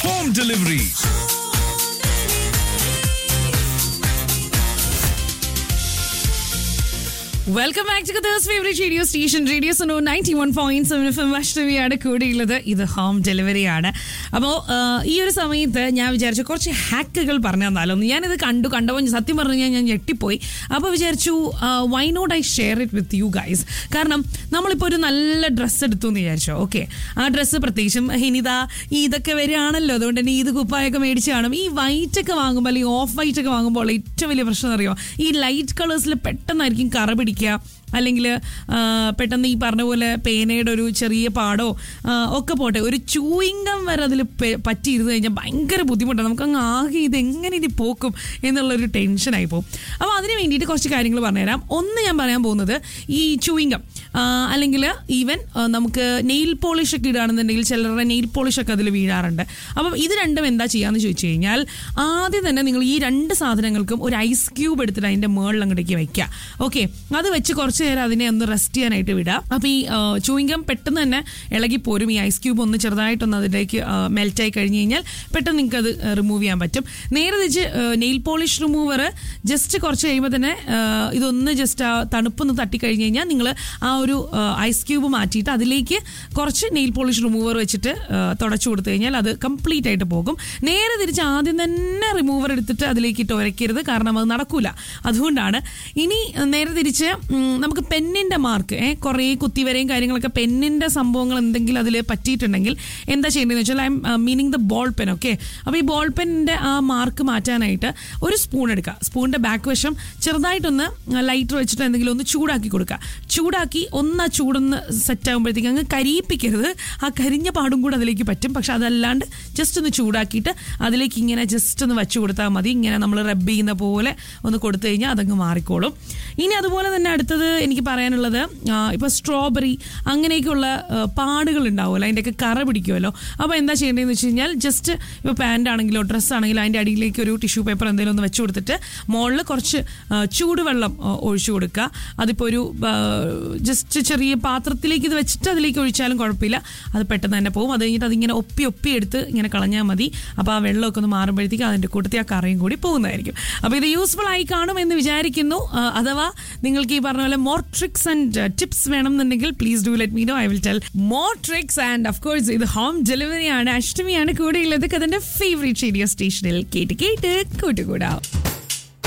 home delivery. Welcome back to Qatar's favourite radio station radio Suno ninety one point seven F M അഷ്ടമിയാണ് കൂടെയുള്ളത് ഇത് home delivery ആണ് അപ്പോൾ ഈ ഒരു സമയത്ത് ഞാൻ വിചാരിച്ചു കുറച്ച് ഹാക്കുകൾ പറഞ്ഞു തന്നാലോ എന്ന് ഞാനിത് കണ്ടു കണ്ടപ്പോൾ സത്യം പറഞ്ഞു കഴിഞ്ഞാൽ ഞാൻ ഞെട്ടിപ്പോയി അപ്പോൾ വിചാരിച്ചു why not I share it with you guys കാരണം നമ്മളിപ്പോൾ ഒരു നല്ല ഡ്രസ്സ് എടുത്തു എന്ന് വിചാരിച്ചോ ഓക്കെ ആ ഡ്രസ്സ് പ്രത്യേകിച്ചും ഇനിതാ ഈ ഇതൊക്കെ വരികയാണല്ലോ അതുകൊണ്ട് തന്നെ ഇത് കുപ്പായൊക്കെ മേടിച്ച് കാണും ഈ വൈറ്റ് ഒക്കെ വാങ്ങുമ്പോൾ അല്ലെങ്കിൽ ഓഫ് വൈറ്റ് ഒക്കെ വാങ്ങുമ്പോൾ ഏറ്റവും വലിയ പ്രശ്നം അറിയോ ഈ ലൈറ്റ് കളേഴ്സിൽ പെട്ടെന്നായിരിക്കും കറ പിടിക്കുക അല്ലെങ്കിൽ പെട്ടെന്ന് ഈ പറഞ്ഞ പോലെ പേനയുടെ ഒരു ചെറിയ പാടോ ആ, ഒക്കെ പോട്ടെ ഒരു ചൂയിങ്കം വരെ അതിൽ പറ്റിയിരുന്ന് കഴിഞ്ഞാൽ ഭയങ്കര ബുദ്ധിമുട്ടാണ് നമുക്ക് അങ്ങ് ആകെ ഇത് എങ്ങനെ ഇത് പോക്കും എന്നുള്ളൊരു ടെൻഷനായി പോകും അപ്പോൾ അതിന് വേണ്ടിയിട്ട് കുറച്ച് കാര്യങ്ങൾ പറഞ്ഞുതരാം ഒന്ന് ഞാൻ പറയാൻ പോകുന്നത് ഈ ചൂയിങ്കം അല്ലെങ്കിൽ ഈവൻ നമുക്ക് നെയിൽ പോളിഷ് ഒക്കെ ഇടുകയാണെന്നുണ്ടെങ്കിൽ ചിലരുടെ നെയിൽ പോളിഷ് ഒക്കെ അതിൽ വീഴാറുണ്ട് അപ്പം ഇത് രണ്ടും എന്താ ചെയ്യാന്ന് ചോദിച്ചു കഴിഞ്ഞാൽ ആദ്യം തന്നെ നിങ്ങൾ ഈ രണ്ട് സാധനങ്ങൾക്കും ഒരു ഐസ് ക്യൂബ് എടുത്തിട്ട് അതിന്റെ മേളിൽ അങ്ങോട്ടേക്ക് വെക്കുക ഓക്കെ അത് വെച്ച് കുറച്ച് നേരം അതിനെ ഒന്ന് റെസ്റ്റ് ചെയ്യാനായിട്ട് വിടുക അപ്പോൾ ഈ ചൂയിങ്കം പെട്ടെന്ന് തന്നെ ഇളകി പോരും ഈ ഐസ് ക്യൂബ് ഒന്ന് ചെറുതായിട്ടൊന്ന് അതിലേക്ക് മെൽറ്റ് ആയി കഴിഞ്ഞ് കഴിഞ്ഞാൽ പെട്ടെന്ന് നിങ്ങൾക്ക് അത് റിമൂവ് ചെയ്യാൻ പറ്റും നേരെ തിരിച്ച് നെയിൽ പോളിഷ് റിമൂവർ ജസ്റ്റ് കുറച്ച് കഴിയുമ്പോൾ തന്നെ ആ, ഇതൊന്ന് ജസ്റ്റ് ആ തണുപ്പൊന്ന് തട്ടിക്കഴിഞ്ഞ് കഴിഞ്ഞാൽ നിങ്ങൾ ആ ഒരു ഐസ് ക്യൂബ് മാറ്റിയിട്ട് അതിലേക്ക് കുറച്ച് നെയിൽ പോളിഷ് റിമൂവർ വെച്ചിട്ട് ആ, തുടച്ചു കൊടുത്തു കഴിഞ്ഞാൽ അത് കംപ്ലീറ്റ് ആയിട്ട് പോകും നേരെ തിരിച്ച് ആദ്യം തന്നെ റിമൂവർ എടുത്തിട്ട് അതിലേക്ക് ഇട്ട് ഉരയ്ക്കരുത് കാരണം അത് നടക്കൂല അതുകൊണ്ടാണ് ഇനി നേരെ തിരിച്ച് ഉം, നമുക്ക് പെന്നിന്റെ മാർക്ക് ഏ കുറേ കുത്തിവരെയും കാര്യങ്ങളൊക്കെ പെന്നിന്റെ സംഭവങ്ങൾ എന്തെങ്കിലും അതിൽ പറ്റിയിട്ടുണ്ടെങ്കിൽ എന്താ ചെയ്യേണ്ടതെന്ന് വെച്ചാൽ I'm meaning the ball pen okay അപ്പോൾ ഈ ബോൾ പെന്നിന്റെ ആ മാർക്ക് മാറ്റാനായിട്ട് ഒരു സ്പൂൺ എടുക്കുക സ്പൂണിന്റെ ബാക്ക് വശം ചെറുതായിട്ടൊന്ന് ലൈറ്റർ വെച്ചിട്ട് എന്തെങ്കിലും ഒന്ന് ചൂടാക്കി കൊടുക്കുക ചൂടാക്കി ഒന്ന് ആ ചൂടൊന്ന് സെറ്റ് ആകുമ്പോഴത്തേക്ക് അങ്ങ് കരിയിപ്പിക്കരുത് ആ കരിഞ്ഞ പാടും കൂടെ അതിലേക്ക് പറ്റും പക്ഷെ അതല്ലാണ്ട് ജസ്റ്റ് ഒന്ന് ചൂടാക്കിയിട്ട് അതിലേക്ക് ഇങ്ങനെ ജസ്റ്റ് ഒന്ന് വെച്ച് കൊടുത്താൽ മതി ഇങ്ങനെ നമ്മൾ റബ്ബ് ചെയ്യുന്ന പോലെ ഒന്ന് കൊടുത്തു കഴിഞ്ഞാൽ അതങ്ങ് മാറിക്കോളും ഇനി അതുപോലെ തന്നെ അടുത്തത് എനിക്ക് പറയാനുള്ളത് ഇപ്പോൾ സ്ട്രോബെറി അങ്ങനെയൊക്കെയുള്ള ആ, പാടുകൾ ഉണ്ടാവുമല്ലോ അതിൻ്റെയൊക്കെ കറ പിടിക്കുമല്ലോ അപ്പോൾ എന്താ ചെയ്യേണ്ടതെന്ന് വെച്ച് കഴിഞ്ഞാൽ ജസ്റ്റ് ഇപ്പോൾ പാൻ്റ് ആണെങ്കിലോ ഡ്രസ്സ് ആണെങ്കിലോ അതിൻ്റെ അടിയിലേക്ക് ഒരു ടിഷ്യൂ പേപ്പർ എന്തെങ്കിലും ഒന്ന് വെച്ച് കൊടുത്തിട്ട് മുകളിൽ കുറച്ച് ആ, ചൂടുവെള്ളം ആ, ഒഴിച്ചു കൊടുക്കുക അതിപ്പോൾ ഒരു ജസ്റ്റ് ചെറിയ പാത്രത്തിലേക്ക് ഇത് വെച്ചിട്ട് അതിലേക്ക് ഒഴിച്ചാലും കുഴപ്പമില്ല അത് പെട്ടെന്ന് തന്നെ പോകും അത് കഴിഞ്ഞിട്ട് അതിങ്ങനെ ഒപ്പി ഒപ്പി എടുത്ത് ഇങ്ങനെ കളഞ്ഞാൽ മതി അപ്പോൾ ആ വെള്ളമൊക്കെ ഒന്ന് മാറുമ്പോഴത്തേക്ക് അതിൻ്റെ കൂട്ടത്തിൽ ആ കറിയും കൂടി പോകുന്നതായിരിക്കും അപ്പോൾ ഇത് യൂസ്ഫുൾ ആയി കാണും എന്ന് വിചാരിക്കുന്നു ആ, അഥവാ നിങ്ങൾക്ക് ഈ പറഞ്ഞ പോലെ മോർ ട്രിക്സ് ആൻഡ് ടിപ്സ് വേണമെന്നുണ്ടെങ്കിൽ please do let me know I will tell more tricks and of course ഇത് ഹോം ഡെലിവറി ആണ് അഷ്ടമിയാണ് കൂടെയുള്ളത് അതിന്റെ ഫേവറേറ്റ് റേഡിയോ സ്റ്റേഷനിൽ കേട്ട് കേട്ട് കൂട്ടുകൂടാം